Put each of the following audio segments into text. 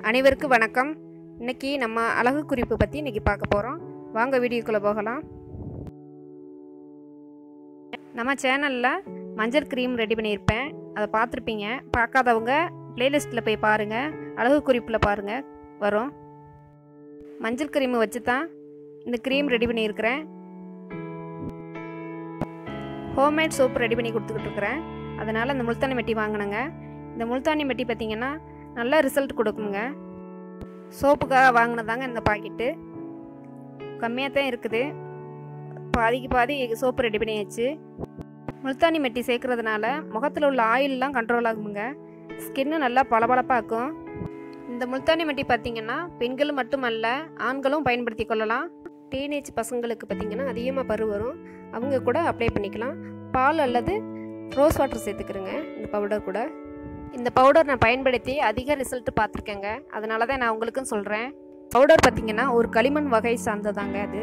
அனைவருக்கும் வணக்கம் இன்னைக்கு நம்ம அழகு குறிப்பு பற்றி இன்னைக்கு பார்க்க போகிறோம் வாங்க வீடியோக்குள்ளே போகலாம் நம்ம சேனலில் மஞ்சள் க்ரீம் ரெடி பண்ணியிருப்பேன் அதை பார்த்துருப்பீங்க பார்க்காதவங்க ப்ளேலிஸ்ட்டில் போய் பாருங்கள் அழகு குறிப்பில் பாருங்கள் வரும் மஞ்சள் க்ரீமை வச்சு தான் இந்த க்ரீம் ரெடி பண்ணியிருக்கிறேன் ஹோம்மேட் சோப் ரெடி பண்ணி கொடுத்துக்கிட்டு இருக்கிறேன் அதனால் இந்த முல்தானி மெட்டி வாங்கினேங்க இந்த முல்தானி மெட்டி பார்த்திங்கன்னா நல்ல ரிசல்ட் கொடுக்குங்க சோப்புக்காக வாங்கினதாங்க இந்த பாக்கெட்டு கம்மியாக தான் இருக்குது பாதிக்கு பாதி சோப்பு ரெடி பண்ணியாச்சு முல்தானி மெட்டி சேர்க்கறதுனால முகத்தில் உள்ள ஆயிலெலாம் கண்ட்ரோல் ஆகுங்க ஸ்கின்னு நல்லா பளபளப்பாக்கும் இந்த முல்தானி மெட்டி பார்த்திங்கன்னா பெண்கள் மட்டுமல்ல ஆண்களும் பயன்படுத்தி கொள்ளலாம் டீனேஜ் பசங்களுக்கு பார்த்திங்கன்னா அதிகமாக பரு வரும் அவங்க கூட அப்ளை பண்ணிக்கலாம் பால் அல்லது ரோஸ் வாட்டர் சேர்த்துக்கிறேங்க இந்த பவுடர் கூட இந்த பவுடர் நான் பயன்படுத்தி அதிக ரிசல்ட் பார்த்துருக்கேங்க அதனால தான் நான் உங்களுக்கும் சொல்கிறேன் பவுடர் பார்த்திங்கன்னா ஒரு களிமண் வகை சார்ந்ததாங்க அது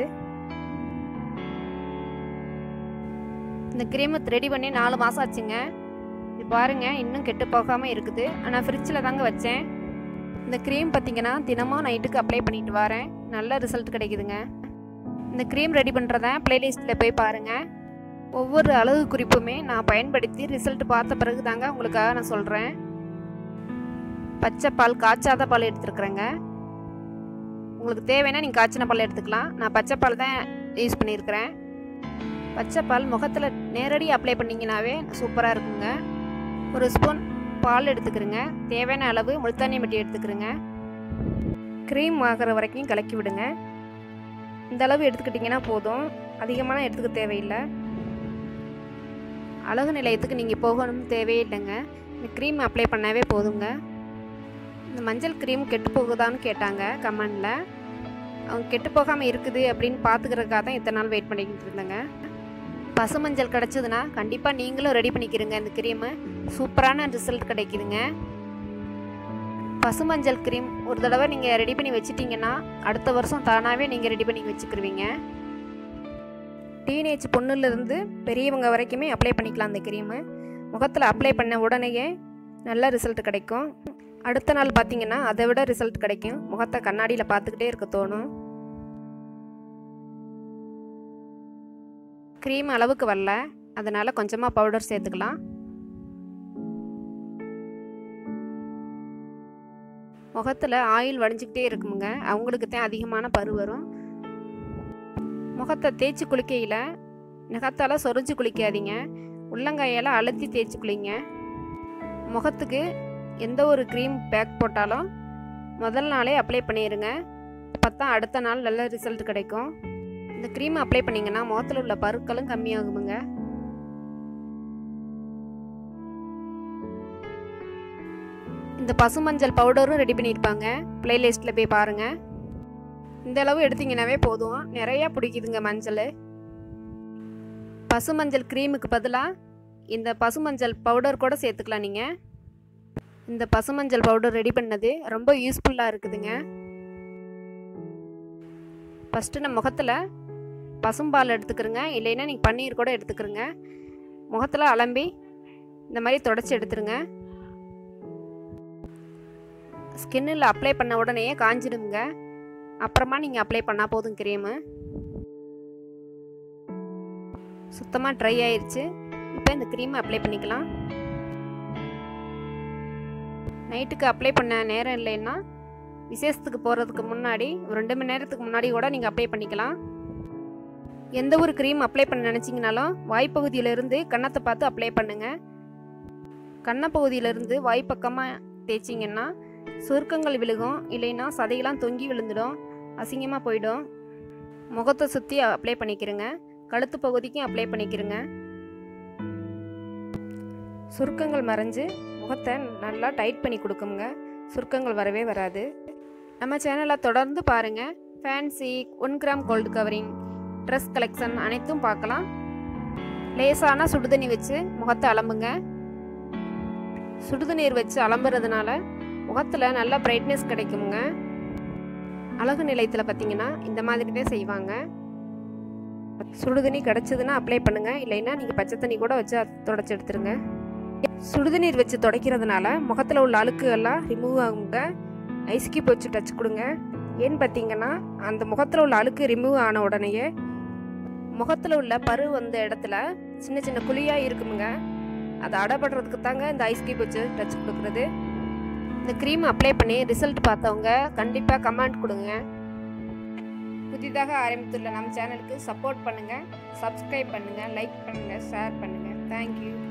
இந்த க்ரீமை ரெடி பண்ணி நாலு மாதம் ஆச்சுங்க இது பாருங்கள் இன்னும் கெட்டு போகாமல் இருக்குது ஆனால் ஃப்ரிட்ஜில் தாங்க வச்சேன் இந்த க்ரீம் பார்த்திங்கன்னா தினமும் நைட்டுக்கு அப்ளை பண்ணிட்டு வரேன் நல்ல ரிசல்ட் கிடைக்குதுங்க இந்த க்ரீம் ரெடி பண்ணுறத ப்ளேலிஸ்ட்டில் போய் பாருங்கள் ஒவ்வொரு அழகு குறிப்புமே நான் பயன்படுத்தி ரிசல்ட் பார்த்த பிறகு தாங்க உங்களுக்காக நான் சொல்கிறேன் பச்சை பால் காய்ச்சாத பால் எடுத்துருக்குறேங்க உங்களுக்கு தேவைன்னா நீங்கள் காய்ச்சின பால் எடுத்துக்கலாம் நான் பச்சை பால் தான் யூஸ் பண்ணியிருக்கிறேன் பச்சை பால் முகத்தில் நேரடி அப்ளை பண்ணிங்கனாவே சூப்பராக இருக்குங்க ஒரு ஸ்பூன் பால் எடுத்துக்கிறேங்க தேவையான அளவு முழுத்தானி மெட்டி எடுத்துக்கிறேங்க க்ரீம் ஆகிற வரைக்கும் கலக்கி விடுங்க இந்த அளவு எடுத்துக்கிட்டிங்கன்னா போதும் அதிகமான எடுத்துக்க தேவையில்லை அழகு நிலையத்துக்கு நீங்கள் போகணும் தேவையில்லைங்க இந்த க்ரீம் அப்ளை பண்ணாவே போதுங்க இந்த மஞ்சள் க்ரீம் கெட்டு போகுதான்னு கேட்டாங்க கமெண்டில் அவங்க கெட்டு போகாமல் இருக்குது அப்படின்னு பார்த்துக்கிறதுக்காக தான் இத்தனை நாள் வெயிட் பண்ணிக்கிட்டு இருந்தேங்க பசு மஞ்சள் கிடச்சதுன்னா கண்டிப்பாக நீங்களும் ரெடி பண்ணிக்கிறீங்க இந்த க்ரீமு சூப்பரான ரிசல்ட் கிடைக்குதுங்க பசு மஞ்சள் க்ரீம் ஒரு தடவை நீங்கள் ரெடி பண்ணி வச்சிட்டிங்கன்னா அடுத்த வருஷம் தானாகவே நீங்கள் ரெடி பண்ணி வச்சுக்கிருவீங்க டீனேஜ் பொண்ணுலேருந்து பெரியவங்க வரைக்குமே அப்ளை பண்ணிக்கலாம் அந்த க்ரீமு முகத்தில் அப்ளை பண்ண உடனேயே நல்ல ரிசல்ட் கிடைக்கும் அடுத்த நாள் பார்த்தீங்கன்னா அதை விட ரிசல்ட் கிடைக்கும் முகத்தை கண்ணாடியில் பார்த்துக்கிட்டே இருக்க தோணும் க்ரீம் அளவுக்கு வரல அதனால் கொஞ்சமாக பவுடர் சேர்த்துக்கலாம் முகத்தில் ஆயில் வடிஞ்சிக்கிட்டே இருக்குமுங்க அவங்களுக்கு தான் அதிகமான பரு வரும் முகத்தை தேய்ச்சி குளிக்கையில் நகத்தால் சொரிஞ்சு குளிக்காதீங்க உள்ளங்காயால் அழுத்தி தேய்ச்சி குளிங்க முகத்துக்கு எந்த ஒரு க்ரீம் பேக் போட்டாலும் முதல் நாளே அப்ளை பண்ணிடுங்க பார்த்தா அடுத்த நாள் நல்ல ரிசல்ட் கிடைக்கும் இந்த க்ரீம் அப்ளை பண்ணிங்கன்னா முகத்தில் உள்ள பருக்களும் கம்மியாகுமுங்க இந்த பசுமஞ்சள் பவுடரும் ரெடி பண்ணியிருப்பாங்க ப்ளேலிஸ்ட்டில் போய் பாருங்கள் இந்த அளவு எடுத்தீங்கன்னாவே போதும் நிறையா பிடிக்குதுங்க மஞ்சள் பசுமஞ்சள் க்ரீமுக்கு பதிலாக இந்த பசுமஞ்சள் பவுடர் கூட சேர்த்துக்கலாம் நீங்கள் இந்த பசுமஞ்சள் பவுடர் ரெடி பண்ணது ரொம்ப யூஸ்ஃபுல்லாக இருக்குதுங்க ஃபஸ்ட்டு நம்ம முகத்தில் பசும்பால் எடுத்துக்கிறோங்க இல்லைன்னா நீங்கள் பன்னீர் கூட எடுத்துக்கிறோங்க முகத்தில் அலம்பி இந்த மாதிரி தொடச்சி எடுத்துருங்க ஸ்கின்னில் அப்ளை பண்ண உடனேயே காஞ்சிடுங்க அப்புறமா நீங்கள் அப்ளை பண்ணால் போதும் க்ரீமு சுத்தமாக ட்ரை ஆயிடுச்சு இப்போ இந்த க்ரீமை அப்ளை பண்ணிக்கலாம் நைட்டுக்கு அப்ளை பண்ண நேரம் இல்லைன்னா விசேஷத்துக்கு போகிறதுக்கு முன்னாடி ஒரு ரெண்டு மணி நேரத்துக்கு முன்னாடி கூட நீங்கள் அப்ளை பண்ணிக்கலாம் எந்த ஒரு க்ரீம் அப்ளை பண்ண நினச்சிங்கனாலும் வாய்ப்பகுதியிலேருந்து கன்னத்தை பார்த்து அப்ளை பண்ணுங்கள் கண்ணப்பகுதியிலேருந்து வாய்ப்பக்கமாக தேய்ச்சிங்கன்னா சுருக்கங்கள் விழுகும் இல்லைன்னா சதையெல்லாம் தொங்கி விழுந்துடும் அசிங்கமாக போயிடும் முகத்தை சுற்றி அப்ளை பண்ணிக்கிறேங்க கழுத்து பகுதிக்கும் அப்ளை பண்ணிக்கிறேங்க சுருக்கங்கள் மறைஞ்சு முகத்தை நல்லா டைட் பண்ணி கொடுக்குங்க சுருக்கங்கள் வரவே வராது நம்ம சேனலை தொடர்ந்து பாருங்கள் fancy one gram gold covering dress collection அனைத்தும் பார்க்கலாம் லேசான சுடுதண்ணி வச்சு முகத்தை அலம்புங்க சுடுதண்ணீர் வச்சு அலம்புறதுனால முகத்தில் நல்ல பிரைட்னஸ் கிடைக்குங்க அழகு நிலையத்தில் பார்த்தீங்கன்னா இந்த மாதிரி தான் செய்வாங்க சுடுதண்ணி கிடச்சதுன்னா அப்ளை பண்ணுங்கள் இல்லைன்னா நீங்கள் பச்சை தண்ணி கூட வச்சு தொடச்சி எடுத்துருங்க சுடுதண்ணீர் வச்சு துடைக்கிறதுனால முகத்தில் உள்ள அழுக்குகள்லாம் ரிமூவ் ஆகுங்க ஐஸ் கியூப் வச்சு டச் கொடுங்க ஏன்னு பார்த்தீங்கன்னா அந்த முகத்தில் உள்ள அழுக்கு ரிமூவ் ஆன உடனேயே முகத்தில் உள்ள பரு வந்த இடத்துல சின்ன சின்ன குழியாக இருக்குமுங்க அதை அடப்படுறதுக்கு தாங்க இந்த ஐஸ் கியூப் வச்சு டச் கொடுக்குறது இந்த க்ரீம் அப்ளை பண்ணி ரிசல்ட் பார்த்தவங்க கண்டிப்பாக கமெண்ட் கொடுங்க புதிதாக ஆரம்பித்துள்ள நம்ம சேனலுக்கு சப்போர்ட் பண்ணுங்கள் சப்ஸ்கிரைப் பண்ணுங்கள் லைக் பண்ணுங்கள் ஷேர் பண்ணுங்கள் தேங்க்யூ